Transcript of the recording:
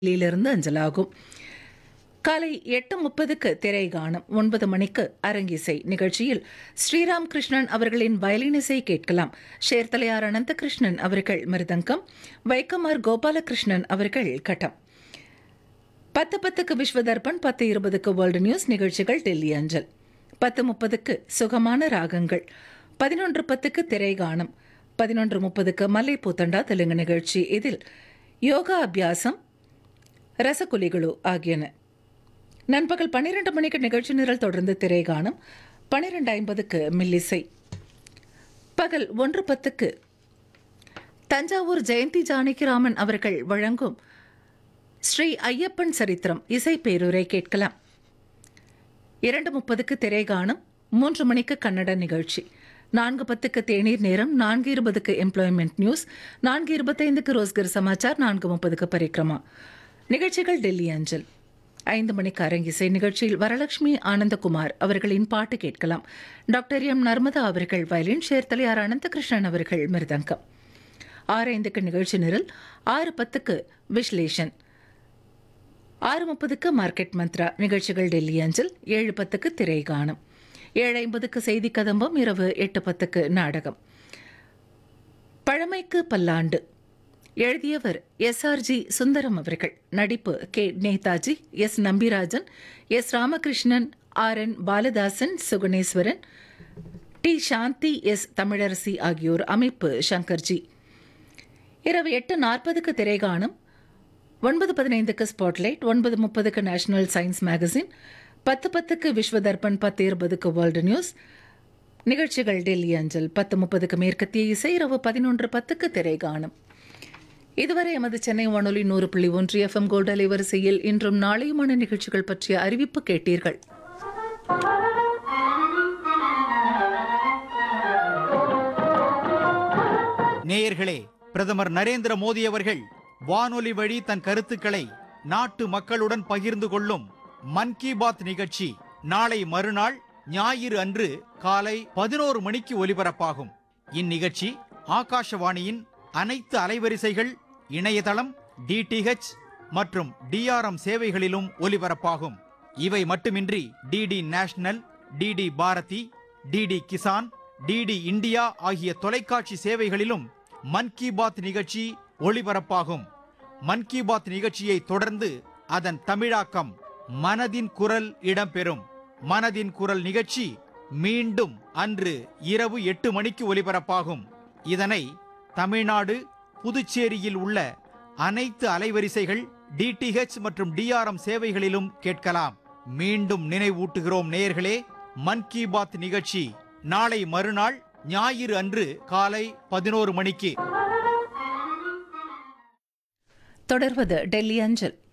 லிருந்து அஞ்சலாகும் காலை எட்டு முப்பதுக்கு திரை காணும் ஒன்பது மணிக்கு அரங்கிசை நிகழ்ச்சியில் ஸ்ரீராம் கிருஷ்ணன் அவர்களின் வயலின் இசை கேட்கலாம் ஷேர்தலையார் அனந்தகிருஷ்ணன் அவர்கள் மிருதங்கம் வைக்கமார் கோபாலகிருஷ்ணன் அவர்கள் கட்டம் பத்து பத்துக்கு விஸ்வதர்பன் பத்து இருபதுக்கு வேர்ல்டு நியூஸ் நிகழ்ச்சிகள் டெல்லி அஞ்சல் பத்து முப்பதுக்கு சுகமான ராகங்கள் பதினொன்று பத்துக்கு திரை காணும் பதினொன்று முப்பதுக்கு மல்லை பூத்தண்டா தெலுங்கு நிகழ்ச்சி இதில் யோகா அபியாசம் ரசகுலிகளு ஆகியன நண்பகல் பன்னிரண்டு மணிக்கு நிகழ்ச்சி நிரல் தொடர்ந்து திரை காணும் பன்னிரண்டு ஐம்பதுக்கு மில்லிசை பகல் ஒன்று பத்துக்கு தஞ்சாவூர் ஜெயந்தி ஜானகிராமன் அவர்கள் வழங்கும் ஸ்ரீ ஐயப்பன் சரித்திரம் இசை பேரூரை கேட்கலாம் இரண்டு முப்பதுக்கு திரை காணும் மூன்று மணிக்கு கன்னட நிகழ்ச்சி நான்கு பத்துக்கு தேநீர் நேரம் நான்கு இருபதுக்கு எம்ப்ளாய்மெண்ட் நியூஸ் நான்கு இருபத்தைந்துக்கு ரோஸ்கர் சமாச்சார் நான்கு முப்பதுக்கு பரிக்ரமா நிகழ்ச்சிகள் டெல்லி அஞ்சல் ஐந்து மணிக்கு அரங்கிசை நிகழ்ச்சியில் வரலட்சுமி ஆனந்தகுமார் அவர்களின் பாட்டு கேட்கலாம் டாக்டர் எம் நர்மதா அவர்கள் வயலின் சேர்த்தலையார் அனந்தகிருஷ்ணன் அவர்கள் மிருதங்கம் ஆறு ஐந்துக்கு நிகழ்ச்சி நிரல் ஆறு பத்துக்கு விஸ்லேஷன் ஆறு முப்பதுக்கு மார்க்கெட் மந்த்ரா நிகழ்ச்சிகள் டெல்லி அஞ்சல் ஏழு பத்துக்கு திரை காணும் ஏழு ஐம்பதுக்கு செய்தி கதம்பம் இரவு எட்டு பத்துக்கு நாடகம் பழமைக்கு பல்லாண்டு எழுதியவர் எஸ்ஆர்ஜி சுந்தரம் அவர்கள் நடிப்பு K Netaji S Nambirajan S Ramakrishnan R N Baladasan Suguneswaran T Shanthi S Tamilarasi ஆகியோர் அமைப்பு சங்கர்ஜி இரவு எட்டு நாற்பதுக்கு திரைகாணும் ஒன்பது பதினைந்துக்கு ஸ்பாட்லைட் ஒன்பது முப்பதுக்கு நேஷனல் சயின்ஸ் மேகசின் பத்து பத்துக்கு விஸ்வதர்பன் பத்து இருபதுக்கு வேர்ல்டு நியூஸ் நிகழ்ச்சிகள் டெல்லி அஞ்சல் பத்து முப்பதுக்கு மேற்கத்திய இசை இரவு பதினொன்று பத்துக்கு திரை காணும் இதுவரை எமது சென்னை வானொலி நூறு புள்ளி ஒன்று எஃப்எம் கோல்டு அலைவரிசையில் இன்றும் நாளையுமான நிகழ்ச்சிகள் பற்றிய அறிவிப்பு கேட்டீர்கள் நேயர்களே பிரதமர் நரேந்திர மோடி அவர்கள் வானொலி வழி தன் கருத்துக்களை நாட்டு மக்களுடன் பகிர்ந்து கொள்ளும் மன் கி பாத் நிகழ்ச்சி நாளை மறுநாள் ஞாயிறு அன்று காலை பதினோரு மணிக்கு ஒலிபரப்பாகும் இந்நிகழ்ச்சி ஆகாஷவாணியின் அனைத்து அலைவரிசைகள் இணையதளம் டிடிஹெச் மற்றும் டிஆர்எம் சேவைகளிலும் ஒலிபரப்பாகும் இவை மட்டுமின்றி DD National DD Bharati DD Kisan DD India ஆகிய தொலைக்காட்சி சேவைகளிலும் மன் கி பாத் நிகழ்ச்சி ஒளிபரப்பாகும் மன் கி பாத் நிகழ்ச்சியை தொடர்ந்து அதன் தமிழாக்கம் மனதின் குரல் இடம்பெறும் மனதின் குரல் நிகழ்ச்சி மீண்டும் அன்று இரவு எட்டு மணிக்கு ஒலிபரப்பாகும் இதனை தமிழ்நாடு புதுச்சேரியில் உள்ள அனைத்து அலைவரிசைகள் டிடிஹெச் மற்றும் டிஆர்எம் சேவைகளிலும் கேட்கலாம் மீண்டும் நினைவூட்டுகிறோம் நேயர்களே மன் கி பாத் நிகழ்ச்சி நாளை மறுநாள் ஞாயிறு அன்று காலை பதினோரு மணிக்கு தொடர்வது டெல்லி அஞ்சல்